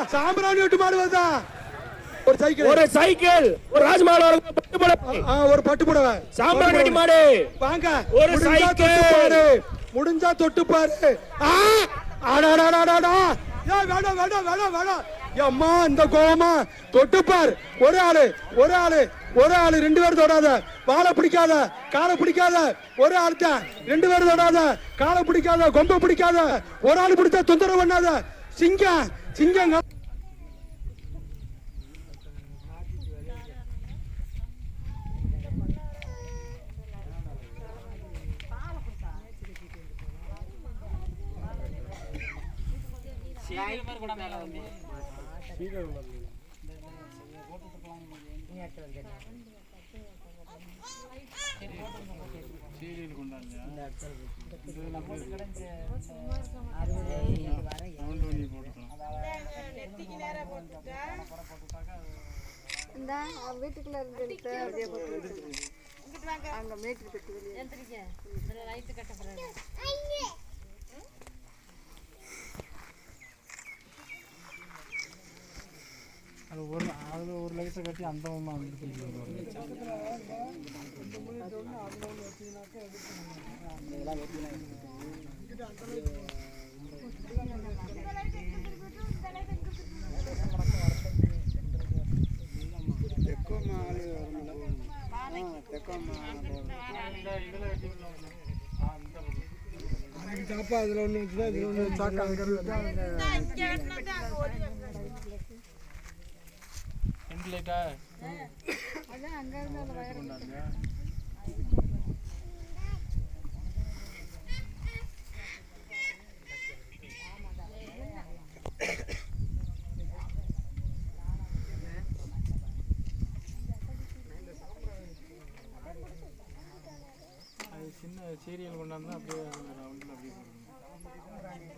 சாம்பிராணி விட்டு மாடு வருதா ஒரு சைக்கிள் ஒரு சைக்கிள் ஒரு ராஜ்மால் அவர்கள் பட்டு புடவை. ஆ, ஒரு பட்டு புடவை சாம்பிராணி வெட்டி மாடு வாங்க ஒரு முடிஞ்சா சைக்கிள். தொட்டு பாரு முடிஞ்சா தொட்டு பாரு ஆ! அடாடாடாடாடா. ஏய், வேணாம் வேணாம் வேணாம் வேணாம் அம்மா இந்த கோவமா தொட்டு பார் ஒரு ஆளு ஒரு ஆளு ஒரு ஆளு ரெண்டு பேரும் தொடாத வாழை பிடிக்காத காலை பிடிக்காத ஒரு ஆள் தான் ரெண்டு பேரும் தொடாத காலை பிடிக்காத கொம்பை பிடிக்காத ஒரு ஆள் பிடிச்சா தொந்தரவு பண்ணாத சிங்கம் சிங்கம் இந்த வீட்டுக்குள்ள இருந்து அப்படியே போட்டு அங்க மேட்டு கட்டி வெளியே அது ஒரு அதில் ஒரு லைட்டை கட்டி அந்த ஒன்று வந்துட்டு சாப்பா அதில் ஒன்று வச்சுதான் இதில் ஒன்று சாக்கா ரெண்டு லைட்டா அதான் அங்க இருந்து அந்த வயர் அது சின்ன சீரியல் கொண்டாந்து அப்படியே அந்த ரவுண்டில் அப்படியே போடணும்.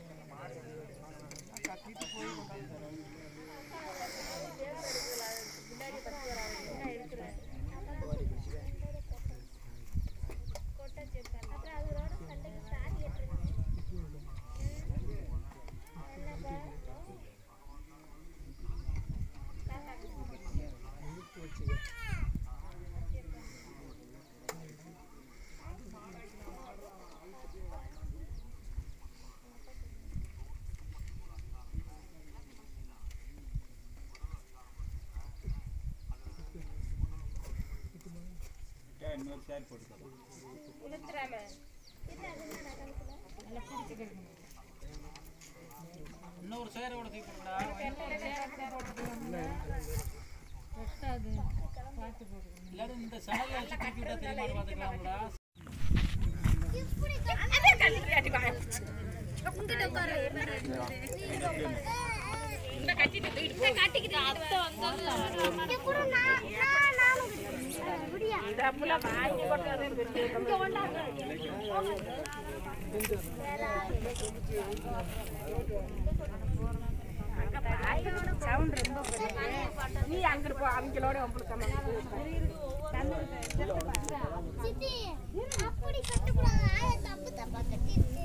சித்தி அப்படி கட்டக்கூடாது ஆயா தப்பு தப்பா கட்டிட்டு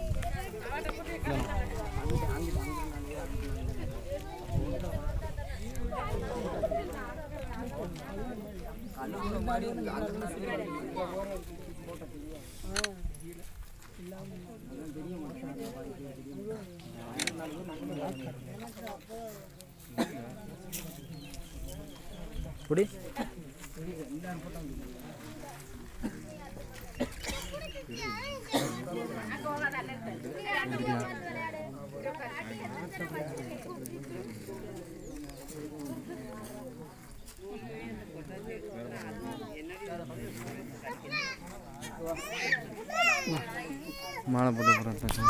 புடி மாலை போட்டு போகிறேன்